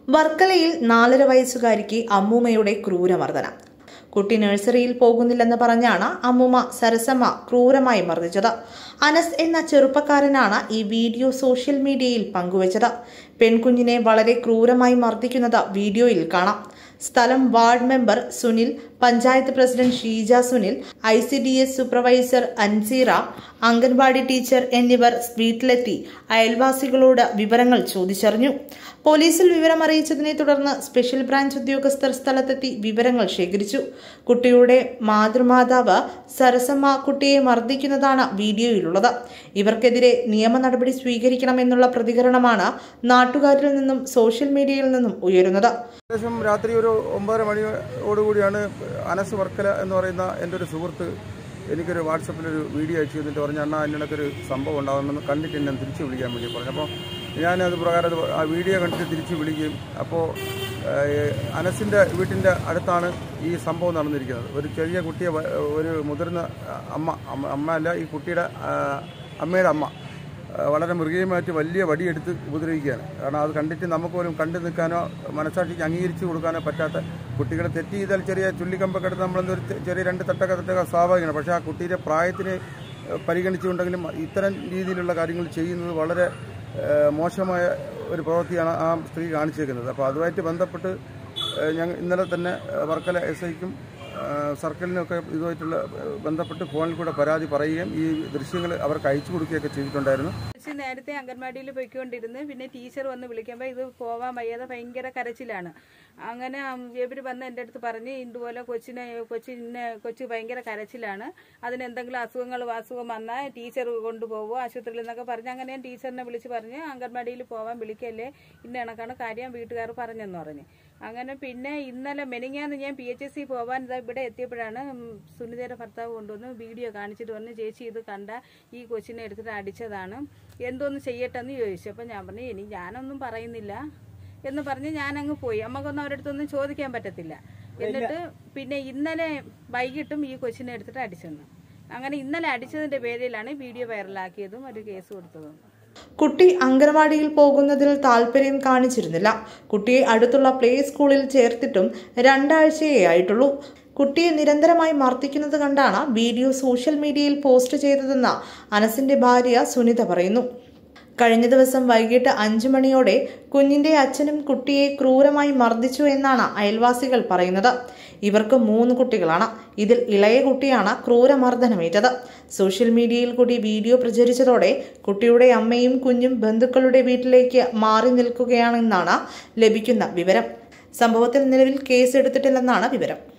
വർക്കലയിൽ നാലര വയസ്സുകാരിക്ക് അമ്മൂമ്മയുടെ ക്രൂരമർദ്ദനം കുട്ടി നഴ്സറിയിൽ പോകുന്നില്ലെന്ന് പറഞ്ഞാണ് അമ്മൂമ്മ സരസമ്മ ക്രൂരമായി മർദ്ദിച്ചത് അനസ് എന്ന ചെറുപ്പക്കാരനാണ് ഈ വീഡിയോ സോഷ്യൽ മീഡിയയിൽ പങ്കുവച്ചത് പെൺകുഞ്ഞിനെ വളരെ ക്രൂരമായി മർദ്ദിക്കുന്നത് വീഡിയോയിൽ കാണാം സ്ഥലം ward member Sunil panchayat president Sheeja Sunil I C D S supervisor Anseera anganwadi teacher എന്നിവർ വീട്ടിലെത്തി അയൽവാസികളോട് വിവരങ്ങൾ ചോദിച്ചറിഞ്ഞു പോലീസിൽ വിവരം അറിയിച്ചതിനെ തുടർന്ന് സ്പെഷ്യൽ ബ്രാഞ്ച് ഉദ്യോഗസ്ഥർ സ്ഥലത്തെത്തി വിവരങ്ങൾ ശേഖരിച്ചു കുട്ടിയുടെ മാതൃമാതാവ് സരസമ്മ കുട്ടിയെ മർദ്ദിക്കുന്നതാണ് വീഡിയോയിലുള്ളത് ഇവർക്കെതിരെ നിയമ നടപടി സ്വീകരിക്കണമെന്നുള്ള പ്രതികരണമാണ് നാട്ടുകാരിൽ നിന്നും സോഷ്യൽ മീഡിയയിൽ നിന്നും ഉയരുന്നത് ഏകദേശം രാത്രി ഒരു ഒമ്പതര മണിയോടുകൂടിയാണ് അനസ് വർക്കല എന്ന് പറയുന്ന എൻ്റെ ഒരു സുഹൃത്ത് എനിക്കൊരു വാട്സപ്പിലൊരു വീഡിയോ അയച്ചു തന്നിട്ട് പറഞ്ഞു അണ്ണാ അതിനിടയ്ക്കൊരു സംഭവം ഉണ്ടാകുമെന്ന് കണ്ടിട്ട് എന്നെ തിരിച്ച് വിളിക്കാൻ വേണ്ടി പറഞ്ഞു അപ്പോൾ ഞാൻ അത് പ്രകാരം അത് ആ വീഡിയോ കണ്ടിട്ട് തിരിച്ച് വിളിക്കുകയും അപ്പോൾ അനസിൻ്റെ വീട്ടിൻ്റെ അടുത്താണ് ഈ സംഭവം നടന്നിരിക്കുന്നത് ഒരു ചെറിയ കുട്ടിയെ വ- ഒരു മുതിർന്ന അമ്മ അമ്മ അമ്മ അല്ല ഈ കുട്ടിയുടെ ആ, അമ്മയുടെ അമ്മ ആ, വളരെ മൃഗീയമായിട്ട് വലിയ വടിയെടുത്ത് ഉപദ്രവിക്കുകയാണ് കാരണം അത് കണ്ടിട്ട് നമുക്ക് പോലും കണ്ടു നിൽക്കാനോ മനസ്സാക്ഷിക്ക് അംഗീകരിച്ചു കൊടുക്കാനോ പറ്റാത്ത കുട്ടികളെ തെറ്റ് ചെയ്താൽ ചെറിയ ചുള്ളിക്കമ്പൊക്കെ എടുത്ത് നമ്മളെന്തൊരു തെ- ചെറിയ രണ്ട് തട്ടൊക്കെ തട്ടൊക്കെ സ്വാഭാവികമാണ് പക്ഷേ ആ കുട്ടിയുടെ പ്രായത്തിന് പരിഗണിച്ചുകൊണ്ടെങ്കിലും ഇത്തരം രീതിയിലുള്ള കാര്യങ്ങൾ ചെയ്യുന്നത് വളരെ ആ, മോശമായ ഒരു പ്രവൃത്തിയാണ് ആ സ്ത്രീ കാണിച്ചേക്കുന്നത് അപ്പോൾ അതുമായിട്ട് ബന്ധപ്പെട്ട് ഞങ്ങൾ ഇന്നലെ തന്നെ ആ, വർക്കല എസ് ഐക്കും സർക്കിളിനൊക്കെ ഇതുമായിട്ടുള്ള ആ, ബന്ധപ്പെട്ട് ഫോണിൽ കൂടെ പരാതി പറയുകയും ഈ ദൃശ്യങ്ങൾ അവർക്ക് അയച്ചു കൊടുക്കുകയൊക്കെ ചെയ്തിട്ടുണ്ടായിരുന്നു പക്ഷെ നേരത്തെ അംഗൻവാടിയിൽ പോയിക്കൊണ്ടിരുന്ന് പിന്നെ ടീച്ചർ വന്ന് വിളിക്കുമ്പോൾ ഇത് പോവാൻ വയ്യാതെ ഭയങ്കര കരച്ചിലാണ് അങ്ങനെ ഇവർ വന്ന് എൻ്റെ അടുത്ത് പറഞ്ഞ് ഇതുപോലെ കൊച്ചിനെ കൊച്ചിനെ കൊച്ചു ഭയങ്കര കരച്ചിലാണ് അതിന് എന്തെങ്കിലും അസുഖങ്ങൾ അസുഖം വന്നാൽ ടീച്ചർ കൊണ്ടുപോകുമോ ആശുപത്രിയിൽ നിന്നൊക്കെ പറഞ്ഞ് അങ്ങനെ ഞാൻ ടീച്ചറിനെ വിളിച്ച് പറഞ്ഞ് അംഗൻവാടിയിൽ പോവാൻ വിളിക്കല്ലേ ഇന്ന കണക്കാണ് കാര്യം വീട്ടുകാർ പറഞ്ഞെന്ന് പറഞ്ഞ് അങ്ങനെ പിന്നെ ഇന്നലെ മെനിങ്ങാന്ന് ഞാൻ പി എച്ച് എസ് സി പോവാൻ ഇതാ ഇവിടെ എത്തിയപ്പോഴാണ് ഉം, സുനിതയുടെ ഭർത്താവ് കൊണ്ടുവന്ന് വീഡിയോ കാണിച്ചിട്ട് വന്ന് ചേച്ചി ഇത് കണ്ട ഈ കൊച്ചിനെ എടുത്തിട്ട് അടിച്ചതാണ് എന്തോന്ന് ചെയ്യട്ടെ എന്ന് ചോദിച്ചു അപ്പം ഞാൻ പറഞ്ഞു ഇനി ഞാനൊന്നും പറയുന്നില്ല എന്ന് പറഞ്ഞ് ഞാൻ അങ്ങ് പോയി അമ്മക്കൊന്നും അവരുടെ അടുത്തൊന്നും ചോദിക്കാൻ പറ്റത്തില്ല എന്നിട്ട് പിന്നെ ഇന്നലെ വൈകിട്ടും ഈ കൊച്ചിനെ എടുത്തിട്ട് അടിച്ചെന്ന് അങ്ങനെ ഇന്നലെ അടിച്ചതിന്റെ പേരിലാണ് വീഡിയോ വൈറലാക്കിയതും ഒരു കേസ് കൊടുത്തതും കുട്ടി അംഗനവാടിയിൽ പോകുന്നതിൽ താല്പര്യം കാണിച്ചിരുന്നില്ല കുട്ടിയെ അടുത്തുള്ള പ്ലേ സ്കൂളിൽ ചേർത്തിട്ടും രണ്ടാഴ്ചയേ ആയിട്ടുള്ളൂ കുട്ടിയെ നിരന്തരമായി മർദ്ദിക്കുന്നത് കണ്ടാണ് വീഡിയോ സോഷ്യൽ മീഡിയയിൽ പോസ്റ്റ് ചെയ്തതെന്ന് അനസിന്റെ ഭാര്യ സുനിത പറയുന്നു കഴിഞ്ഞ ദിവസം വൈകിട്ട് അഞ്ചു മണിയോടെ കുഞ്ഞിന്റെ അച്ഛനും കുട്ടിയെ ക്രൂരമായി മർദ്ദിച്ചു എന്നാണ് അയൽവാസികൾ പറയുന്നത് ഇവർക്ക് മൂന്ന് കുട്ടികളാണ് ഇതിൽ ഇളയ കുട്ടിയാണ് ക്രൂരമർദ്ദനമേറ്റത് സോഷ്യൽ മീഡിയയിൽ കൂടി വീഡിയോ പ്രചരിച്ചതോടെ കുട്ടിയുടെ അമ്മയും കുഞ്ഞും ബന്ധുക്കളുടെ വീട്ടിലേക്ക് മാറി നിൽക്കുകയാണെന്നാണ് ലഭിക്കുന്ന വിവരം സംഭവത്തിൽ നിലവിൽ കേസ് എടുത്തിട്ടില്ലെന്നാണ് വിവരം